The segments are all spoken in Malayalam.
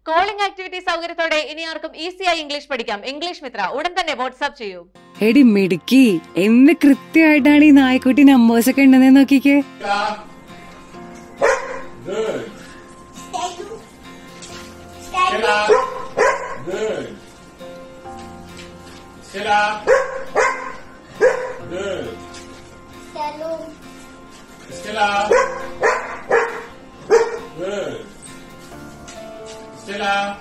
കോളിംഗ് ആക്ടിവിറ്റി സൗകര്യത്തോടെ ഇനി ആർക്കും ഈസിയായി ഇംഗ്ലീഷ് പഠിക്കാം ഇംഗ്ലീഷ് മിത്ര ഉടൻ തന്നെ വാട്സ്ആപ്പ് ചെയ്യൂ എടി മിടുക്കി എന്ന് കൃത്യമായിട്ടാണ് ഈ നായ്ക്കുട്ടി നമ്പേഴ്സ് ഒക്കെ ഉണ്ടെന്ന് നോക്കിക്കേ Good. Stand. Sit up. Good. Sit up. Good. Stand. Sit up. Good. Sit up.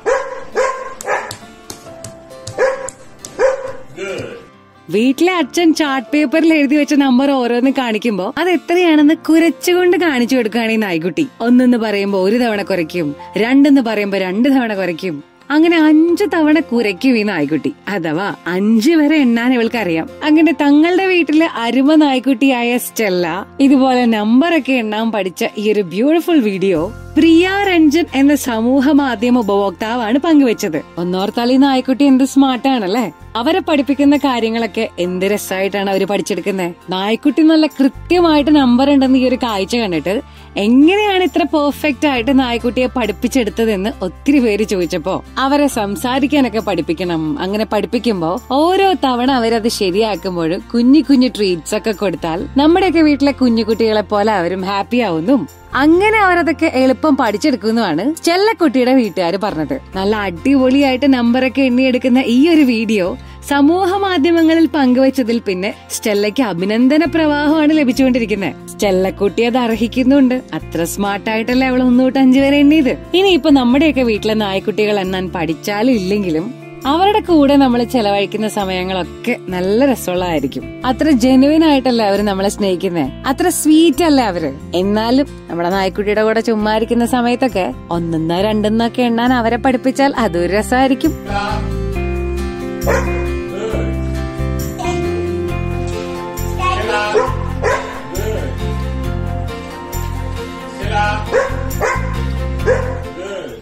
Good. വീട്ടിലെ അച്ഛൻ ചാർട്ട് പേപ്പറിൽ എഴുതി വെച്ച നമ്പർ ഓരോന്ന് കാണിക്കുമ്പോ അത് എത്രയാണെന്ന് കുരച്ചുകൊണ്ട് കാണിച്ചു കൊടുക്കുകയാണ് ഈ നായ്ക്കുട്ടി ഒന്നെന്ന് പറയുമ്പോ ഒരു തവണ കുറയ്ക്കും രണ്ടെന്ന് പറയുമ്പോ രണ്ട് തവണ കുറയ്ക്കും അങ്ങനെ അഞ്ചു തവണ കുരയ്ക്കും ഈ നായ്ക്കുട്ടി അഥവാ അഞ്ചു വരെ എണ്ണാൻ ഇവൾക്ക് അറിയാം അങ്ങനെ തങ്ങളുടെ വീട്ടിലെ അരുമ നായ്ക്കുട്ടിയായ സ്റ്റെല്ല ഇതുപോലെ നമ്പറൊക്കെ എണ്ണാൻ പഠിച്ച ഈ ഒരു ബ്യൂട്ടിഫുൾ വീഡിയോ പ്രിയ രഞ്ജൻ എന്ന സമൂഹ മാധ്യമ ഉപഭോക്താവാണ് പങ്കുവച്ചത് ഒന്നോർത്താൽ ഈ നായ്ക്കുട്ടി എന്ത് സ്മാർട്ടാണല്ലേ അവരെ പഠിപ്പിക്കുന്ന കാര്യങ്ങളൊക്കെ എന്ത് രസമായിട്ടാണ് അവര് പഠിച്ചെടുക്കുന്നത് നായ്ക്കുട്ടി നല്ല കൃത്യമായിട്ട് നമ്പർ ഉണ്ടെന്ന് ഈ ഒരു കാഴ്ച കണ്ടിട്ട് എങ്ങനെയാണ് ഇത്ര പെർഫെക്റ്റ് ആയിട്ട് നായ്ക്കുട്ടിയെ പഠിപ്പിച്ചെടുത്തതെന്ന് ഒത്തിരി പേര് ചോദിച്ചപ്പോ അവരെ സംസാരിക്കാനൊക്കെ പഠിപ്പിക്കണം അങ്ങനെ പഠിപ്പിക്കുമ്പോ ഓരോ തവണ അവരത് ശരിയാക്കുമ്പോഴും കുഞ്ഞു കുഞ്ഞു ട്രീറ്റ്സ് ഒക്കെ കൊടുത്താൽ നമ്മുടെയൊക്കെ വീട്ടിലെ കുഞ്ഞു കുട്ടികളെ പോലെ അവരും ഹാപ്പി ആവുന്നും അങ്ങനെ അവരതൊക്കെ എളുപ്പം പഠിച്ചെടുക്കുന്നുമാണ് ചെല്ലക്കുട്ടിയുടെ വീട്ടുകാർ പറഞ്ഞത് നല്ല അടിപൊളിയായിട്ട് നമ്പറൊക്കെ എണ്ണിയെടുക്കുന്ന ഈ ഒരു വീഡിയോ സമൂഹ മാധ്യമങ്ങളിൽ പങ്കുവച്ചതിൽ പിന്നെ സ്റ്റെല്ലയ്ക്ക് അഭിനന്ദന പ്രവാഹമാണ് ലഭിച്ചുകൊണ്ടിരിക്കുന്നത് സ്റ്റെല്ലക്കുട്ടി അത് അർഹിക്കുന്നുണ്ട് അത്ര സ്മാർട്ടായിട്ടല്ലേ അവൾ ഒന്ന് തൊട്ട് അഞ്ചു വരെ എണ്ണിയത് ഇനിയിപ്പോ നമ്മുടെയൊക്കെ വീട്ടിലെ നായ്ക്കുട്ടികൾ എണ്ണാൻ പഠിച്ചാലും ഇല്ലെങ്കിലും അവരുടെ കൂടെ നമ്മൾ ചെലവഴിക്കുന്ന സമയങ്ങളൊക്കെ നല്ല രസമുള്ളതായിരിക്കും അത്ര ജെനുവിൻ ആയിട്ടല്ലേ അവര് നമ്മളെ സ്നേഹിക്കുന്നേ അത്ര സ്വീറ്റ് അല്ലേ അവര് എന്നാലും നമ്മുടെ നായ്ക്കുട്ടിയുടെ കൂടെ ചുമ്മാ ഇരിക്കുന്ന സമയത്തൊക്കെ ഒന്നെന്നോ രണ്ടെന്നൊക്കെ എണ്ണാൻ അവരെ പഠിപ്പിച്ചാൽ അതൊരു രസമായിരിക്കും Sit up. Good. Sit up. Good.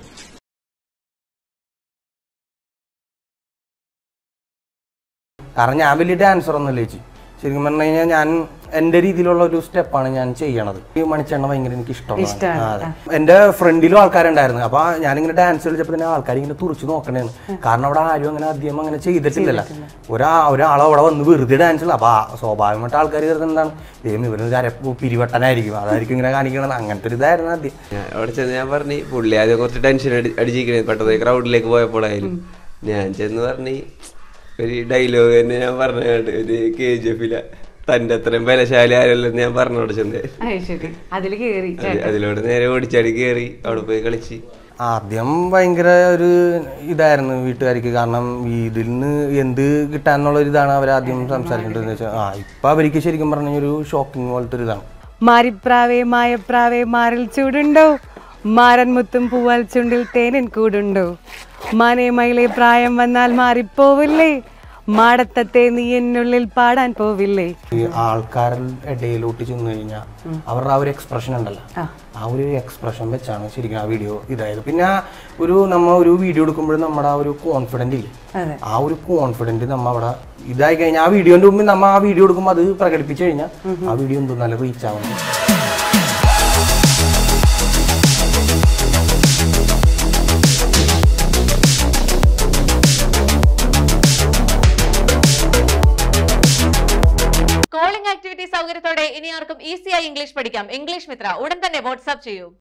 കാരണം ഞാൻ വലിയ ഡാൻസർ ഒന്നുമില്ല ചേച്ചി ശരിക്കും പറഞ്ഞു കഴിഞ്ഞാൽ ഞാൻ എന്റെ രീതിയിലുള്ള ഒരു സ്റ്റെപ്പാണ് ഞാൻ ചെയ്യണത് ഈ മണിച്ചെണ്ണ ഭയങ്കര എനിക്ക് ഇഷ്ടമാണ് ആ, അതെ. എന്റെ ഫ്രണ്ടിലും ആൾക്കാരുണ്ടായിരുന്നു അപ്പൊ ഞാനിങ്ങനെ ഡാൻസ് കളിച്ചപ്പോ തന്നെ ആൾക്കാർ ഇങ്ങനെ തുറച്ചു നോക്കണേന്ന് കാരണം അവിടെ ആരും അങ്ങനെ അധികം അങ്ങനെ ചെയ്തിട്ടില്ലല്ലോ ഒരാ ഒരാൾ അവിടെ വന്ന് വെറുതെ ഡാൻസ് കളിക്കും അപ്പൊ ആ സ്വാഭാവികമായിട്ട് ആൾക്കാർ കരുതുന്നത് എന്താണ് ദൈവം ഇവരൊരു അര പിരിവട്ടനായിരിക്കും അതായിരിക്കും ഇങ്ങനെ കാണിക്കണത് അങ്ങനത്തെ ഒരു ഇതായിരുന്നു ആദ്യം ഞാൻ അവിടെ ചെന്ന് ഞാൻ പറഞ്ഞു പുള്ളി ആദ്യം കുറച്ച് ടെൻഷൻ അടി അടിച്ചിരിക്കണേ പെട്ടെന്ന് ക്രൗഡിലേക്ക് പോയപ്പോഴായാലും ഞാൻ ചെന്ന് പറഞ്ഞു ഒരു ഡയലോഗ് തന്നെ ഞാൻ പറഞ്ഞു കേട്ട് ഒരു കെ ജി എഫില തന്റെ അത്രയും ബലശാലി ആരല്ലെന്ന് ഞാൻ പറഞ്ഞോട് ചെന്ന് അതിൽ കേറി അത് അതിലൂടെ നേരെ ഓടിച്ചാടി കയറി അവിടെ പോയി കളിച്ച് ആദ്യം ഭയങ്കര ഒരു ഇതായിരുന്നു വീട്ടുകാർക്ക് കാരണം ഇതിൽ നിന്ന് എന്ത് കിട്ടാന്നുള്ള ഒരു ഇതാണ് അവർ ആദ്യം സംസാരിക്കേണ്ടതെന്ന് വെച്ചാൽ ആ ഇപ്പൊ അവർക്ക് ശരിക്കും പറഞ്ഞ ഒരു ഷോക്കിംഗ് പോലത്തെ ഒരു ഇതാണ് മാരിപ്രാവേ മായപ്രാവേ മാറിൽ ചൂടുണ്ടോ മാരൻ മുത്തും പൂവാൽ ചുണ്ടിൽ തേനൻ കൂടുണ്ടോ മാനേ മയിലെ പ്രായം വന്നാൽ മാറിപ്പോവില്ലേ മാടത്തത്തെ നീ എന്നുള്ളിൽ പാടാൻ പോവില്ലേ ഈ ആൾക്കാരുടെ ഇടയിലോട്ട് ചെന്ന് കഴിഞ്ഞാൽ അവരുടെ ആ ഒരു എക്സ്പ്രഷൻ ഉണ്ടല്ലോ ആ ഒരു എക്സ്പ്രഷൻ വെച്ചാണ് ശരിക്കും ആ വീഡിയോ ഇതായത് പിന്നെ ആ ഒരു നമ്മൾ ഒരു വീഡിയോ എടുക്കുമ്പോഴും നമ്മുടെ ആ ഒരു കോൺഫിഡന്റ് ഇല്ലേ ആ ഒരു കോൺഫിഡന്റ് നമ്മ അവിടെ ഇതായി കഴിഞ്ഞാൽ ആ വീഡിയോന്റെ മുമ്പിൽ നമ്മ ആ വീഡിയോ എടുക്കുമ്പോൾ അത് പ്രകടിപ്പിച്ചു കഴിഞ്ഞാൽ ആ വീഡിയോ എന്തോ നല്ല റീച്ച് ആവുന്നത് കോളിംഗ് ആക്ടിവിറ്റി സൗകര്യത്തോടെ ഇനി ആർക്കും ഈസിയായി ഇംഗ്ലീഷ് പഠിക്കാം ഇംഗ്ലീഷ് മിത്ര ഉടൻ തന്നെ വാട്സ്ആപ്പ് ചെയ്യൂ